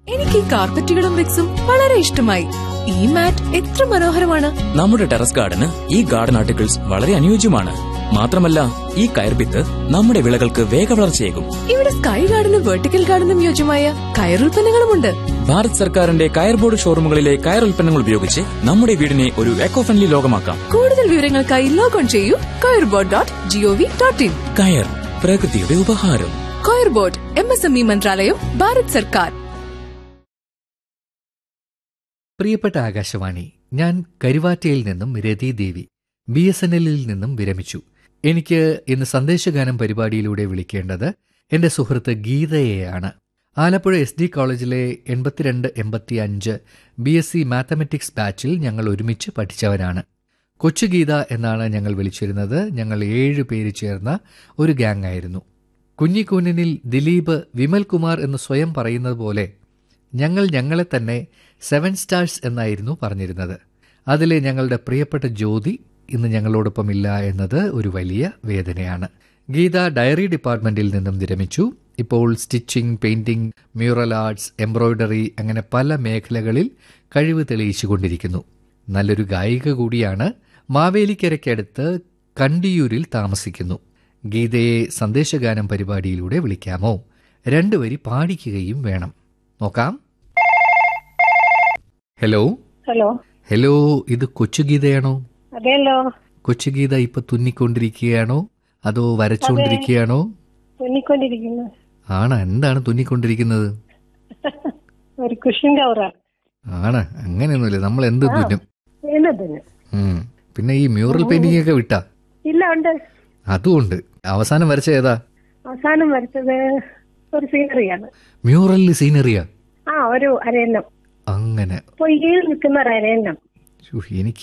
എനിക്ക് ഈ കാർപ്പറ്റുകളും റിക്സും വളരെ ഇഷ്ടമായി ഈ മാറ്റ് എത്ര മനോഹരമാണ് നമ്മുടെ ടെറസ് ഗാർഡന് ഈ ഗാർഡൻ ആർട്ടിക്കിൾസ് വളരെ അനുയോജ്യമാണ് മാത്രമല്ല ഈ കയർഭിത്ത് നമ്മുടെ വിളകൾക്ക് വേഗവളർച്ചയേകും ഇവിടെ സ്കൈ ഗാർഡനും വെർട്ടിക്കൽ ഗാർഡനും യോജ്യമായ കയറുൽപ്പന്നങ്ങളുമുണ്ട് ഭാരത് സർക്കാരിന്റെ കയർ ബോർഡ് ഷോറൂമുകളിലെ കയർ ഉൽപ്പന്നങ്ങൾ ഉപയോഗിച്ച് നമ്മുടെ വീടിനെ ഒരു എക്കോ ഫ്രണ്ട്ലി ലോകമാക്കാം കൂടുതൽ വിവരങ്ങൾക്കായി ലോഗോൺ ചെയ്യൂ coir board dot gov dot in കയർ പ്രകൃതിയുടെ ഉപഹാരം coir board M S M E മന്ത്രാലയം ഭാരത് സർക്കാർ പ്രിയപ്പെട്ട ആകാശവാണി ഞാൻ കരുവാറ്റയിൽ നിന്നും Rathi Devi B S N എല്ലിൽ നിന്നും വിരമിച്ചു എനിക്ക് ഇന്ന് സന്ദേശഗാനം പരിപാടിയിലൂടെ വിളിക്കേണ്ടത് എന്റെ സുഹൃത്ത് ഗീതയെയാണ് ആലപ്പുഴ എസ് ഡി കോളേജിലെ എൺപത്തിരണ്ട് എൺപത്തി അഞ്ച് ബി എസ് സി മാത്തമെറ്റിക്സ് ബാച്ചിൽ ഞങ്ങൾ ഒരുമിച്ച് പഠിച്ചവരാണ് കൊച്ചു ഗീത എന്നാണ് ഞങ്ങൾ വിളിച്ചിരുന്നത് ഞങ്ങൾ ഏഴ് പേര് ചേർന്ന ഒരു ഗ്യാങ് ആയിരുന്നു കുഞ്ഞിക്കൂനിനിൽ ദിലീപ് വിമൽ കുമാർ എന്ന് സ്വയം പറയുന്നത് പോലെ ഞങ്ങൾ ഞങ്ങളെ തന്നെ സെവൻ സ്റ്റാർസ് എന്നായിരുന്നു പറഞ്ഞിരുന്നത് അതിലെ ഞങ്ങളുടെ പ്രിയപ്പെട്ട ജ്യോതി ഇന്ന് ഞങ്ങളോടൊപ്പം ഇല്ല എന്നത് ഒരു വലിയ വേദനയാണ് ഗീത ഡയറി ഡിപ്പാർട്ട്മെന്റിൽ നിന്നും വിരമിച്ചു ഇപ്പോൾ stitching painting mural arts embroidery അങ്ങനെ പല മേഖലകളിൽ കഴിവ് തെളിയിച്ചുകൊണ്ടിരിക്കുന്നു നല്ലൊരു ഗായിക കൂടിയാണ് മാവേലിക്കരയ്ക്കടുത്ത് കണ്ടിയൂരിൽ താമസിക്കുന്നു ഗീതയെ സന്ദേശഗാനം പരിപാടിയിലൂടെ വിളിക്കാമോ രണ്ടുവരി പാടിക്കുകയും വേണം നോക്കാം ഹലോ ഹലോ ഹലോ ഇത് കൊച്ചുഗീതയാണോ അതെല്ലോ കൊച്ചുഗീത ഇപ്പൊ തുന്നിക്കൊണ്ടിരിക്കുകയാണോ അതോ വരച്ചുകൊണ്ടിരിക്കുകയാണോ തുന്നിക്കൊണ്ടിരിക്കുന്നു ആണ് എന്താണ് തുന്നിക്കൊണ്ടിരിക്കുന്നത് ഒരു കുഷൻ കവറ ആണ് അങ്ങനെയൊന്നുമില്ല നമ്മൾ എന്ത് തുന്നും എന്നതിന് ഉം. പിന്നെ ഈ മ്യൂറൽ പെയിന്റിംഗ് ഒക്കെ വിട്ടാ ഇല്ല ഉണ്ട് അതുകൊണ്ട് അവസാനം വരച്ച ഏതാ അവസാനം വരച്ചത് ഒരു സീനറിയാണ് മ്യൂറലിൽ സീനറിയാ ആ ഒരു അരയന്നം അങ്ങനെ പൊയ്കയിൽ നിൽക്കുന്ന ഒരു അരയന്നം ശ്ശോ, എനിക്ക്